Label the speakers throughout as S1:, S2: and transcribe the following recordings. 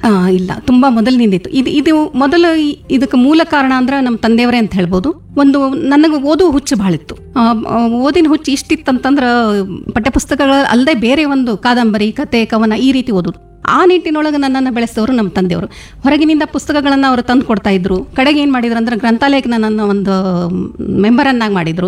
S1: ಆ, ಇಲ್ಲ ತುಂಬಾ ಮೊದಲಿನಿಂದಿತ್ತು ಇದು ಇದು ಮೊದಲು ಈ- ಇದಕ್ಕೆ ಮೂಲ ಕಾರಣ ಅಂದ್ರೆ ನಮ್ಮ ತಂದೆಯವರೇ ಅಂತ ಹೇಳ್ಬೋದು ಒಂದು ನನಗೆ ಓದು ಹುಚ್ಚು ಭಾಳಿತ್ತು ಆ, ಆ, ಓದಿನ ಹುಚ್ಚು ಇಷ್ಟಿತ್ತಂತಂದ್ರೆ ಪಠ್ಯಪುಸ್ತಕಗಳ ಅಲ್ಲದೆ ಬೇರೆ ಒಂದು ಕಾದಂಬರಿ ಕತೆ ಕವನ ಈ ರೀತಿ ಓದೋದು ಆ ನಿಟ್ಟಿನೊಳಗೆ ನನ್ನನ್ನು ಬೆಳೆಸಿದವರು ನಮ್ಮ ತಂದೆಯವರು ಹೊರಗಿನಿಂದ ಪುಸ್ತಕಗಳನ್ನು ಅವರು ತಂದು ಕೊಡ್ತಾ ಇದ್ರು ಕಡೆಗೆ ಏನು ಮಾಡಿದ್ರು ಅಂದ್ರೆ ಗ್ರಂಥಾಲಯಕ್ಕೆ ನನ್ನನ್ನು ಒಂದು ಮೆಂಬರನ್ನಾಗಿ ಮಾಡಿದರು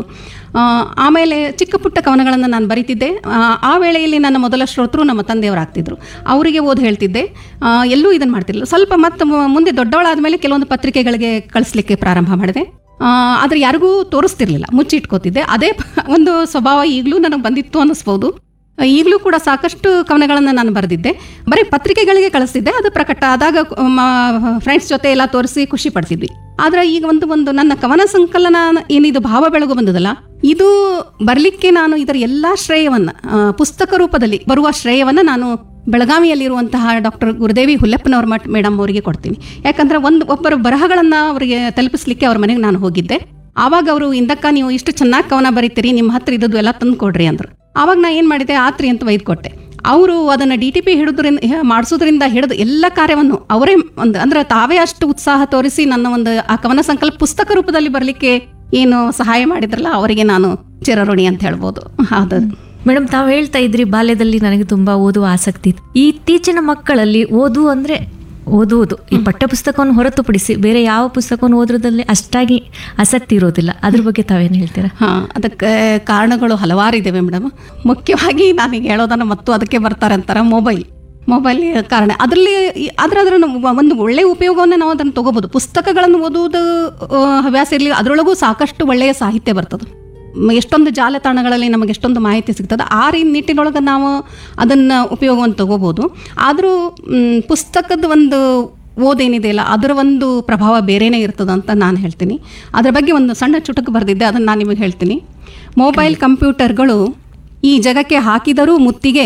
S1: ಆಮೇಲೆ ಚಿಕ್ಕ ಪುಟ್ಟ ಕವನಗಳನ್ನು ನಾನು ಬರಿತಿದ್ದೆ ಆ, ಆ ವೇಳೆಯಲ್ಲಿ ನನ್ನ ಮೊದಲ ಶ್ರೋತೃ ನಮ್ಮ ತಂದೆಯವರಾಗ್ತಿದ್ರು ಅವರಿಗೆ ಓದಿ ಹೇಳ್ತಿದ್ದೆ ಆ, ಎಲ್ಲೂ ಇದನ್ನು ಮಾಡ್ತಿರ್ಲಿಲ್ಲ ಸ್ವಲ್ಪ ಮತ್ತೆ ಮು- ಮುಂದೆ ದೊಡ್ಡವಳಾದ ಮೇಲೆ ಕೆಲವೊಂದು ಪತ್ರಿಕೆಗಳಿಗೆ ಕಳಿಸ್ಲಿಕ್ಕೆ ಪ್ರಾರಂಭ ಮಾಡಿದೆ ಆ, ಆದ್ರೆ ಯಾರಿಗೂ ತೋರಿಸ್ತಿರ್ಲಿಲ್ಲ ಮುಚ್ಚಿಟ್ಕೋತಿದ್ದೆ ಅದೇ ಪ- ಒಂದು ಸ್ವಭಾವ ಈಗಲೂ ನನಗೆ ಬಂದಿತ್ತು ಅನ್ನಿಸ್ಬೋದು ಈಗಲೂ ಕೂಡ ಸಾಕಷ್ಟು ಕವನಗಳನ್ನು ನಾನು ಬರೆದಿದ್ದೆ ಬರೀ ಪತ್ರಿಕೆಗಳಿಗೆ ಕಳಿಸ್ತಿದ್ದೆ ಅದು ಪ್ರಕಟ ಆದಾಗ ಫ್ರೆಂಡ್ಸ್ ಜೊತೆ ಎಲ್ಲ ತೋರಿಸಿ ಖುಷಿ ಪಡ್ತಿದ್ವಿ ಆದ್ರೆ ಈಗ ಒಂದು ಒಂದು ನನ್ನ ಕವನ ಸಂಕಲನ ಏನಿದು ಭಾವ ಬೆಳಗು ಬಂದದಲ್ಲ ಇದು ಬರಲಿಕ್ಕೆ ನಾನು ಇದರ ಎಲ್ಲಾ ಶ್ರೇಯವನ್ನ ಆ, ಪುಸ್ತಕ ರೂಪದಲ್ಲಿ ಬರುವ ಶ್ರೇಯವನ್ನ ನಾನು ಬೆಳಗಾವಿಯಲ್ಲಿರುವಂತಹ ಡಾಕ್ಟರ್ ಗುರುದೇವಿ ಹುಲ್ಲೆಪ್ಪನವ್ರ ಮಠ ಮೇಡಮ್ ಅವರಿಗೆ ಕೊಡ್ತೀನಿ ಯಾಕಂದ್ರೆ ಒಂದು ಒಬ್ಬರ ಬರಹಗಳನ್ನ ಅವರಿಗೆ ತಲುಪಿಸ್ಲಿಕ್ಕೆ ಅವ್ರ ಮನೆಗೆ ನಾನು ಹೋಗಿದ್ದೆ ಆವಾಗ ಅವರು ಇಂದಕ್ಕ ನೀವು ಇಷ್ಟು ಚೆನ್ನಾಗಿ ಕವನ ಬರೀತೀರಿ ನಿಮ್ಮ ಹತ್ರ ಇದ್ದದ್ದು ಎಲ್ಲ ತಂದು ಕೊಡ್ರಿ ಅಂದ್ರು ಆವಾಗ ನಾ ಏನು ಮಾಡಿದೆ ಆತ್ರಿ ಅಂತ ಒಯ್ದು ಕೊಟ್ಟೆ ಅವರು ಅದನ್ನು ಡಿ ಟಿ ಪಿ ಹಿಡಿದ್ರಿಂದ ಮಾಡಿಸೋದ್ರಿಂದ ಹಿಡಿದು ಎಲ್ಲ ಕಾರ್ಯವನ್ನು ಅವರೇ ಒಂದು ಅಂದ್ರೆ ತಾವೇ ಅಷ್ಟು ಉತ್ಸಾಹ ತೋರಿಸಿ ನನ್ನ ಒಂದು ಆ ಕವನ ಸಂಕಲ್ಪ ಪುಸ್ತಕ ರೂಪದಲ್ಲಿ ಬರಲಿಕ್ಕೆ ಏನು ಸಹಾಯ ಮಾಡಿದ್ರಲ್ಲ ಅವರಿಗೆ ನಾನು ಚಿರಋಣಿ ಅಂತ ಹೇಳ್ಬೋದು ಅದು
S2: ಮೇಡಮ್ ತಾವು ಹೇಳ್ತಾ ಇದ್ರಿ ಬಾಲ್ಯದಲ್ಲಿ ನನಗೆ ತುಂಬಾ ಓದುವ ಆಸಕ್ತಿ ಇತ್ತು ಈ ಇತ್ತೀಚಿನ ಮಕ್ಕಳಲ್ಲಿ ಓದು ಅಂದ್ರೆ ಓದುವುದು ಈ ಪಠ್ಯಪುಸ್ತಕವನ್ನು ಹೊರತುಪಡಿಸಿ ಬೇರೆ ಯಾವ ಪುಸ್ತಕವನ್ನು ಓದೋದ್ರಲ್ಲಿ ಅಷ್ಟಾಗಿ ಆಸಕ್ತಿ ಇರೋದಿಲ್ಲ ಅದ್ರ ಬಗ್ಗೆ ತಾವೇನು ಹೇಳ್ತೀರಾ
S1: ಹಾಂ ಅದಕ್ಕೆ ಕಾರಣಗಳು ಹಲವಾರು ಇದ್ದಾವೆ ಮೇಡಮ್ ಮುಖ್ಯವಾಗಿ ನಾನೀಗ ಹೇಳೋದನ್ನು ಮತ್ತು ಅದಕ್ಕೆ ಬರ್ತಾರೆ ಅಂತಾರೆ ಮೊಬೈಲ್ ಮೊಬೈಲ್ ಕಾರಣ ಅದರಲ್ಲಿ ಅದರ ಅದರ ಒಂದು ಒಳ್ಳೆಯ ಉಪಯೋಗವನ್ನು ನಾವು ಅದನ್ನು ತಗೋಬೋದು ಪುಸ್ತಕಗಳನ್ನು ಓದುವುದು ಆ, ಹವ್ಯಾಸ ಇರಲಿ ಅದರೊಳಗೂ ಸಾಕಷ್ಟು ಒಳ್ಳೆಯ ಸಾಹಿತ್ಯ ಬರ್ತದೆ ಮ್, ಎಷ್ಟೊಂದು ಜಾಲತಾಣಗಳಲ್ಲಿ ನಮಗೆ ಎಷ್ಟೊಂದು ಮಾಹಿತಿ ಸಿಗ್ತದೆ ಆ ರೀ ನಿಟ್ಟಿನೊಳಗೆ ನಾವು ಅದನ್ನು ಉಪಯೋಗವನ್ನು ತಗೋಬೋದು ಆದರೂ ಮ್, ಪುಸ್ತಕದ ಒಂದು ಓದೇನಿದೆಯಲ್ಲ ಅದರ ಒಂದು ಪ್ರಭಾವ ಬೇರೆನೇ ಇರ್ತದೆ ಅಂತ ನಾನು ಹೇಳ್ತೀನಿ ಅದರ ಬಗ್ಗೆ ಒಂದು ಸಣ್ಣ ಚುಟುಕು ಬರೆದಿದ್ದೆ ಅದನ್ನು ನಾನು ನಿಮಗೆ ಹೇಳ್ತೀನಿ ಮೊಬೈಲ್ ಕಂಪ್ಯೂಟರ್ಗಳು ಈ ಜಗಕ್ಕೆ ಹಾಕಿದರೂ ಮುತ್ತಿಗೆ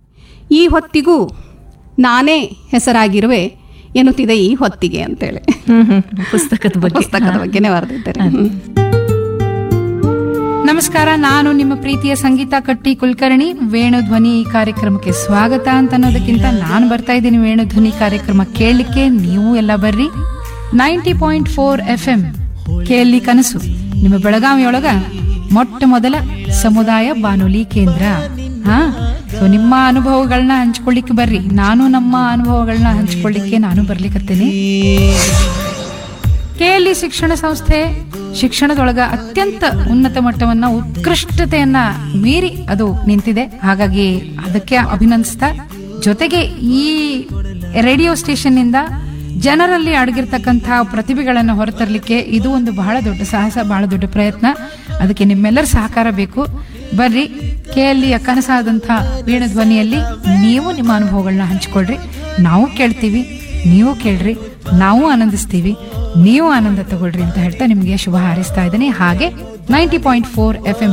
S1: ಈ ಹೊತ್ತಿಗೂ ನಾನೇ ಹೆಸರಾಗಿರುವೆ ಎನ್ನುತ್ತಿದೆ ಈ ಹೊತ್ತಿಗೆ ಅಂತೇಳಿ
S2: ಪುಸ್ತಕದ ಬಗ್ಗೆ
S1: ಪುಸ್ತಕದ ಬಗ್ಗೆನೇ ಬರೆದಿದ್ದಾರೆ ಹ್ಮ್.
S3: ನಮಸ್ಕಾರ ನಾನು ನಿಮ್ಮ ಪ್ರೀತಿಯ ಸಂಗೀತ ಕಟ್ಟಿ ಕುಲಕರ್ಣಿ ವೇಣು ಧ್ವನಿ ಈ ಕಾರ್ಯಕ್ರಮಕ್ಕೆ ಸ್ವಾಗತ ಅಂತ ಅನ್ನೋದಕ್ಕಿಂತ ನಾನು ಬರ್ತಾ ಇದ್ದೀನಿ ವೇಣು ಧ್ವನಿ ಕಾರ್ಯಕ್ರಮ ಕೇಳಲಿಕ್ಕೆ ನೀವು ಎಲ್ಲ ಬರ್ರಿ ninety point four F M ಕೇಳಿ ಕನಸು ನಿಮ್ಮ ಬೆಳಗಾವಿಯೊಳಗ ಮೊಟ್ಟ ಮೊದಲ ಸಮುದಾಯ ಬಾನುಲಿ ಕೇಂದ್ರ ಹಾ ಸೊ ನಿಮ್ಮ ಅನುಭವಗಳನ್ನ ಹಂಚ್ಕೊಳ್ಳಿಕ್ಕೆ ಬರ್ರಿ ನಾನು ನಮ್ಮ ಅನುಭವಗಳನ್ನ ಹಂಚ್ಕೊಳ್ಳಿಕ್ಕೆ ನಾನು ಬರ್ಲಿಕ್ಕತ್ತೇನೆ ಕೆಎಲ್ಇ ಶಿಕ್ಷಣ ಸಂಸ್ಥೆ ಶಿಕ್ಷಣದೊಳಗ ಅತ್ಯಂತ ಉನ್ನತ ಮಟ್ಟವನ್ನ ಉತ್ಕೃಷ್ಟತೆಯನ್ನ ಮೀರಿ ಅದು ನಿಂತಿದೆ ಹಾಗಾಗಿ ಅದಕ್ಕೆ ಅಭಿನಂದಿಸ್ತಾ ಜೊತೆಗೆ ಈ ರೇಡಿಯೋ ಸ್ಟೇಷನ್ ನಿಂದ ಜನರಲ್ಲಿ ಅಡಗಿರ್ತಕ್ಕಂತಹ ಪ್ರತಿಭೆಗಳನ್ನು ಹೊರತರಲಿಕ್ಕೆ ಇದು ಒಂದು ಬಹಳ ದೊಡ್ಡ ಸಾಹಸ ಬಹಳ ದೊಡ್ಡ ಪ್ರಯತ್ನ ಅದಕ್ಕೆ ನಿಮ್ಮೆಲ್ಲರ ಸಹಕಾರ ಬೇಕು ಬರ್ರಿ ಕೆಎಲ್ಇಯ ಕನಸಾದಂತಹ ವೀಣ ಧ್ವನಿಯಲ್ಲಿ ನೀವು ನಿಮ್ಮ ಅನುಭವಗಳನ್ನ ಹಂಚಿಕೊಳ್ರಿ ನಾವು ಕೇಳ್ತೀವಿ ನೀವು ಕೇಳ್ರಿ ನಾವು ಆನಂದಿಸ್ತೀವಿ ನೀವು ಆನಂದ ತಗೊಳ್ರಿ ಅಂತ ಹೇಳ್ತಾ ನಿಮಗೆ ಶುಭ ಹಾರೈಸ್ತಾ ಇದ್ದೀನಿ ಹಾಗೆ ninety point four F M